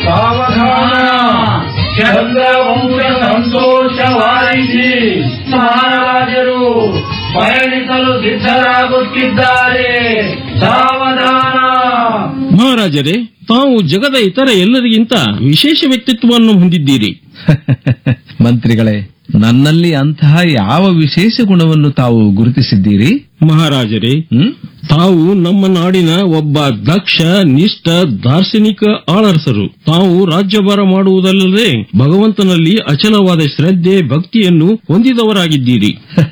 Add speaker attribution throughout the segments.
Speaker 1: ಸಾವಧಾನ ಚಂದ್ರವಂಶ ಸಂತೋಷವಾಯಿಸಿ ಮಹಾರಾಜರು ಪಯಣಿಸಲು ಸಿದ್ಧರಾಗುತ್ತಿದ್ದಾರೆ ಸಾವಧಾನ
Speaker 2: ಮಹಾರಾಜರೇ ತಾವು ಜಗದ ಇತರ ಎಲ್ಲರಿಗಿಂತ ವಿಶೇಷ ವ್ಯಕ್ತಿತ್ವವನ್ನು ಹೊಂದಿದ್ದೀರಿ
Speaker 3: ಮಂತ್ರಿಗಳೇ ನನ್ನಲ್ಲಿ ಅಂತಹ ಯಾವ ವಿಶೇಷ ಗುಣವನ್ನು ತಾವು ಗುರುತಿಸಿದ್ದೀರಿ
Speaker 2: ಮಹಾರಾಜರೇ
Speaker 3: ಹ್ಮ್
Speaker 2: ತಾವು ನಮ್ಮ ನಾಡಿನ ಒಬ್ಬ ದಕ್ಷ ನಿಷ್ಠ ದಾರ್ಶನಿಕ ಆಳರಸರು ತಾವು ರಾಜ್ಯಭಾರ ಮಾಡುವುದಲ್ಲದೆ ಭಗವಂತನಲ್ಲಿ ಅಚಲವಾದ ಶ್ರದ್ಧೆ ಭಕ್ತಿಯನ್ನು ಹೊಂದಿದವರಾಗಿದ್ದೀರಿ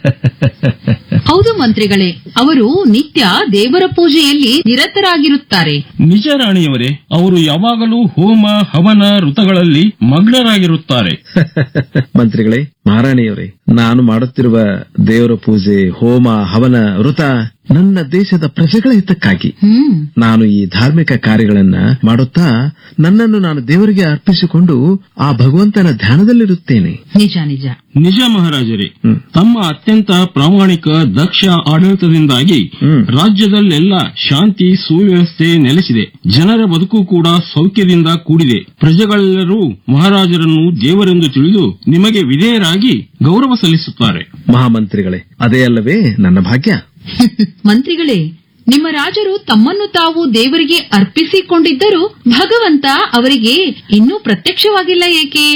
Speaker 4: ಹೌದು ಮಂತ್ರಿಗಳೇ ಅವರು ನಿತ್ಯ ದೇವರ ಪೂಜೆಯಲ್ಲಿ ನಿರತರಾಗಿರುತ್ತಾರೆ
Speaker 2: ನಿಜ ರಾಣಿಯವರೇ ಅವರು ಯಾವಾಗಲೂ ಹೋಮ ಹವನ ಋತಗಳಲ್ಲಿ ಮಗ್ನರಾಗಿರುತ್ತಾರೆ
Speaker 3: ಮಂತ್ರಿಗಳೇ ಮಹಾರಾಣಿಯವರೇ ನಾನು ಮಾಡುತ್ತಿರುವ ದೇವರ ಪೂಜೆ ಹೋಮ ಹವನ ವೃತ ನನ್ನ ದೇಶದ ಪ್ರಜೆಗಳ ಹಿತಕ್ಕಾಗಿ
Speaker 4: ಹ್ಮ್
Speaker 3: ನಾನು ಈ ಧಾರ್ಮಿಕ ಕಾರ್ಯಗಳನ್ನ ಮಾಡುತ್ತಾ ನನ್ನನ್ನು ನಾನು ದೇವರಿಗೆ ಅರ್ಪಿಸಿಕೊಂಡು ಆ ಭಗವಂತನ ಧ್ಯಾನದಲ್ಲಿರುತ್ತೇನೆ
Speaker 4: ನಿಜ ನಿಜ
Speaker 2: ನಿಜ ಮಹಾರಾಜರೇ
Speaker 3: ಹ್ಮ್.
Speaker 2: ತಮ್ಮ ಅತ್ಯಂತ ಪ್ರಾಮಾಣಿಕ ದಕ್ಷ ಆಡಳಿತದಿಂದಾಗಿ
Speaker 3: ಹ್ಮ್.
Speaker 2: ರಾಜ್ಯದಲ್ಲೆಲ್ಲ ಶಾಂತಿ ಸುವ್ಯವಸ್ಥೆ ನೆಲೆಸಿದೆ ಜನರ ಬದುಕು ಕೂಡ ಸೌಖ್ಯದಿಂದ ಕೂಡಿದೆ ಪ್ರಜೆಗಳೆಲ್ಲರೂ ಮಹಾರಾಜರನ್ನು ದೇವರೆಂದು ತಿಳಿದು ನಿಮಗೆ ವಿಧೇಯರಾಗಿ ಗೌರವ ಸಲ್ಲಿಸುತ್ತಾರೆ
Speaker 3: ಮಹಾಮಂತ್ರಿಗಳೇ ಅದೇ ಅಲ್ಲವೇ ನನ್ನ ಭಾಗ್ಯ
Speaker 4: ಮಂತ್ರಿಗಳೇ ನಿಮ್ಮ ರಾಜರು ತಮ್ಮನ್ನು ತಾವು ದೇವರಿಗೆ ಅರ್ಪಿಸಿಕೊಂಡಿದ್ದರೂ ಭಗವಂತ ಅವರಿಗೆ ಇನ್ನೂ ಪ್ರತ್ಯಕ್ಷವಾಗಿಲ್ಲ ಏಕೆ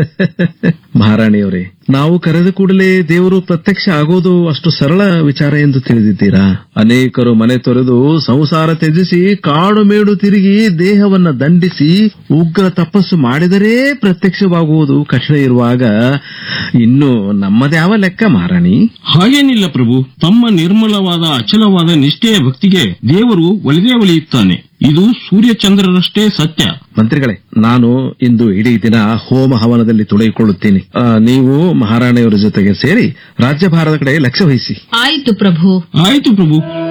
Speaker 3: ಮಹಾರಾಣಿಯವರೇ ನಾವು ಕರೆದ ಕೂಡಲೇ ದೇವರು ಪ್ರತ್ಯಕ್ಷ ಆಗೋದು ಅಷ್ಟು ಸರಳ ವಿಚಾರ ಎಂದು ತಿಳಿದಿದ್ದೀರಾ ಅನೇಕರು ಮನೆ ತೊರೆದು ಸಂಸಾರ ತ್ಯಜಿಸಿ ಕಾಡು ಮೇಡು ತಿರುಗಿ ದೇಹವನ್ನ ದಂಡಿಸಿ ಉಗ್ರ ತಪಸ್ಸು ಮಾಡಿದರೆ ಪ್ರತ್ಯಕ್ಷವಾಗುವುದು ಕಠಿಣ ಇರುವಾಗ ಇನ್ನು ನಮ್ಮದ್ಯಾವ ಲೆಕ್ಕ ಮಹಾರಾಣಿ
Speaker 2: ಹಾಗೇನಿಲ್ಲ ಪ್ರಭು ತಮ್ಮ ನಿರ್ಮಲವಾದ ಅಚಲವಾದ ನಿಷ್ಠೆಯ ಭಕ್ತಿಗೆ ದೇವರು ಒಲಿದೇ ಒಲಿಯುತ್ತಾನೆ ಇದು ಸೂರ್ಯಚಂದ್ರರಷ್ಟೇ ಸತ್ಯ
Speaker 3: ಮಂತ್ರಿಗಳೇ ನಾನು ಇಂದು ಇಡೀ ದಿನ ಹೋಮ ಹವನದಲ್ಲಿ ತೊಡಗಿಕೊಳ್ಳುತ್ತೇನೆ ಆ, ನೀವು ಮಹಾರಾಣಿಯವರ ಜೊತೆಗೆ ಸೇರಿ ರಾಜ್ಯಭಾರದ ಕಡೆ ಲಕ್ಷ್ಯ ವಹಿಸಿ
Speaker 4: ಆಯಿತು ಪ್ರಭು
Speaker 2: ಆಯಿತು ಪ್ರಭು